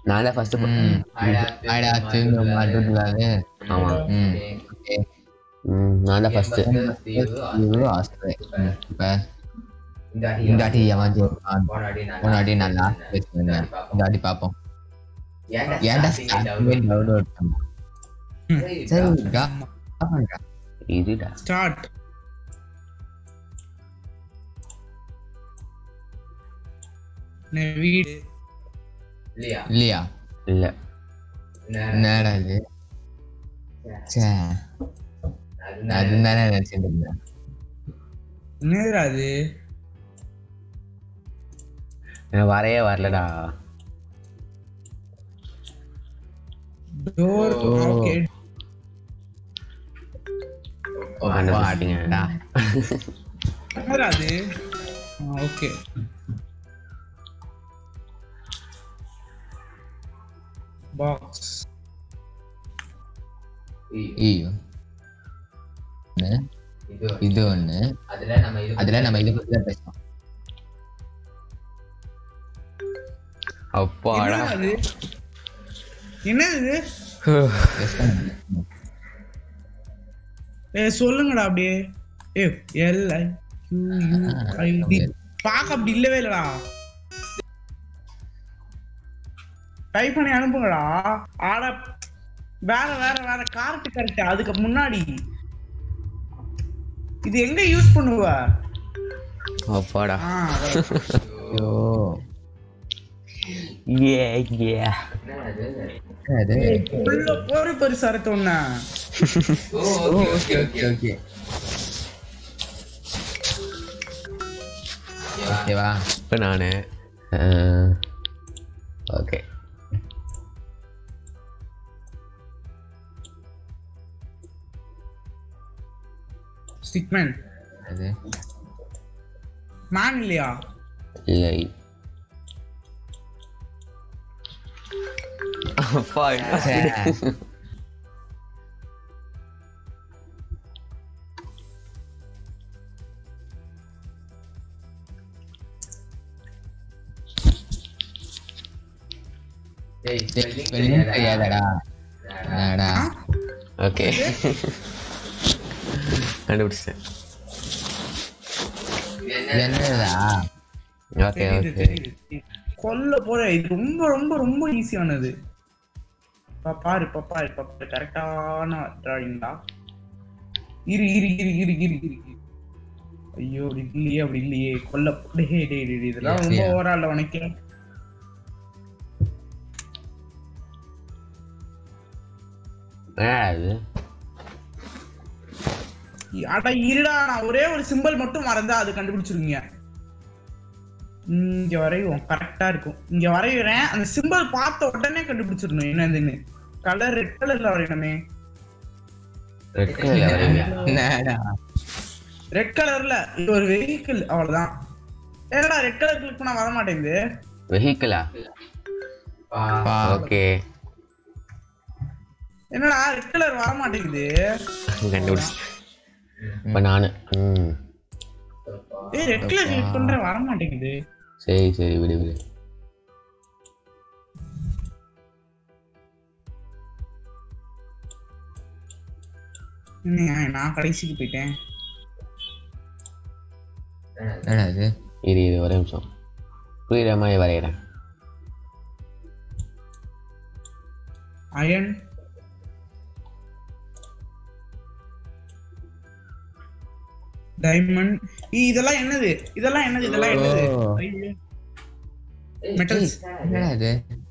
நான் தான் ஃபர்ஸ்ட் ம் ஆடா திரும்ப மாட்டுலாது ஆமா ம் ஓகே ம் நான் தான் ஃபர்ஸ்ட் இவ்வளோ ஆசை ம், இப்ப இந்த அடி அவன் ஜெயிப்பான் முன்னாடி நல்லா பேசுங்க இந்த அடி பார்ப்போம் ஏன்டா ஸ்டார்டிங்கே டவுன்லோட் பண்ண சரி கா பண்ணுறா இதுடா ஸ்டார்ட் வீடு இல்லையா இல்ல என்னடா இது சே அது தானே நினச்சிட்டு இருந்தேன் என்னதுடா அது எனக்கு வரையே வரலடா டோர் ஓ. ஓகே ஓ கண்டுபிடிச்சிட்டீங்க. அடிங்கடா என்னடா அது ஓகே பாக்ஸ் ஐயோ ஒண்ணு, இது ஒண்ணு அதுல நம்ம இதை பத்தி தான் பேசலாம் அப்பாடா என்னடா அது என்னது பேசலாம். ஏ சொல்லுங்கடா அப்படியே A L I U U I D பார்க்க அப்படி இல்லவே இல்லடா டைப் பண்ணி அனுப்புங்கடா ஆட வேற வேற வேற கரெக்ட் கரெக்ட் அதுக்கு முன்னாடி இது எங்க யூஸ் பண்ணுவ அப்பாடா ஆ, அதான். ஐயோ ஏ ஏ அது உள்ள போற பெருசா இருக்கு ஒண்ணு ஓகே ஓகே ஓகே ஓகேவா இப்போ நான் ஓகே ஸ்டிக்மேன் அது மேன் இல்லையா இல்லை அப்பா என்ன சே. spelling தெரியாதடா என்னடா ஓகே கண்டுபிடிச்சிட்டேன் இது என்னடா ஓகே தெரியுது ஓகே தெரியுது கொல்ல போற இது ரொம்ப ரொம்ப ரொம்ப ஈஸியானது பா பாரு பா பாரு பா பாரு கரெக்டான டிராயிங் தான் இரு இரு இரு இரு இரு இரு இரு. ஐயோ அப்படி இல்லையே அப்படி இல்லையே கொல்ல டே டே டே டே, இதெல்லாம் ரொம்ப Yeah. ஓவரா இல்ல உனக்கு அது அட இருடா நான் ஒரே ஒரு சிம்பிள் மட்டும் மறந்தா அது கண்டுபிடிச்சிருவீங்க இங்க வரையும் கரெக்டா இருக்கும் இங்க வரைகிறேன் அந்த சிம்பிள் பார்த்த உடனே கண்டுபிடிச்சிடணும் என்னதுன்னு கலர் ரெட் கலர்ல வரையணுமே ரெட் கலர்ல வரீங்க என்னடா ரெட் கலர்ல இது ஒரு வெஹிக்கிள் அவ்வளவுதான் ஏடா ரெட் கலர் கிளிக் பண்ணா வர மாட்டேங்குது வெஹிக்கிளா பா ஓகே என்னடா ரெட் கலர் வர மாட்டேங்குது கண்டுபிடிச்சு இப்போ நான் ம் ஏய் ரெட் கலர் கிளிக் பண்ற வர மாட்டேங்குது சரி சரி விடு விடு என்னையா, நான் கடைசிக்கு போயிட்டேன் என்னடா இது இரு இரு ஒரே நிமிஷம் புரியுற மாதிரி வரைகிறேன் அயன் டைமண்ட் இதெல்லாம் என்னது இதெல்லாம் என்னது இதெல்லாம் என்னது ஓ. மெட்டல்ஸ் என்னடா இது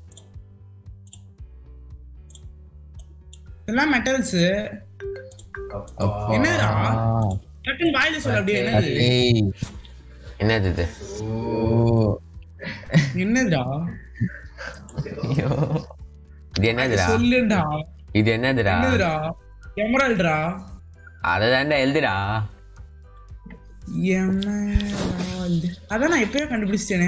இதெல்லாம் மெட்டல்ஸ் அப்பா. என்னடா? டக்குன்னு வாயில சொல்ல அப்படியே என்னது ஏய் என்னது இது ஓ என்னதுடா ஐயோ இது என்னதுடா சொல்லுடா இது என்னதுடா என்னதுடா எமரல்டா அதை தாண்டா எழுதுடா எமரால்டு அதான் நான் எப்பயோ கண்டுபிடிச்சிட்டேனே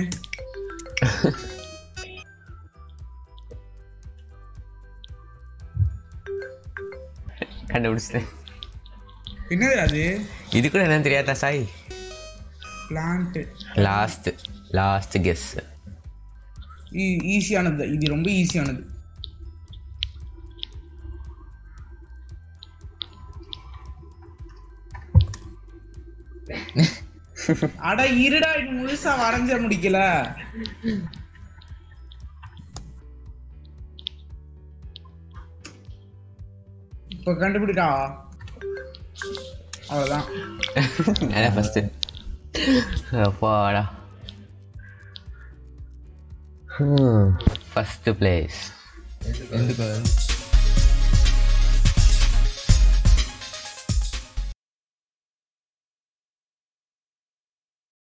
கண்டுபிடிச்சிட்டேன் என்னதுடா அது இது கூட என்னன்னு தெரியாதா Sai plant last last guess ஈஸியானது இது ரொம்ப ஈஸியானது அட இருடா இது முழுசா வரைஞ்ச முடிக்கல இப்ப கண்டுபிடிடா அவ்வளவுதான் அதான் ஃபஸ்ட்டு அப்பாடா ஃபஸ்ட்டு பிளேஸ் ఎందుకు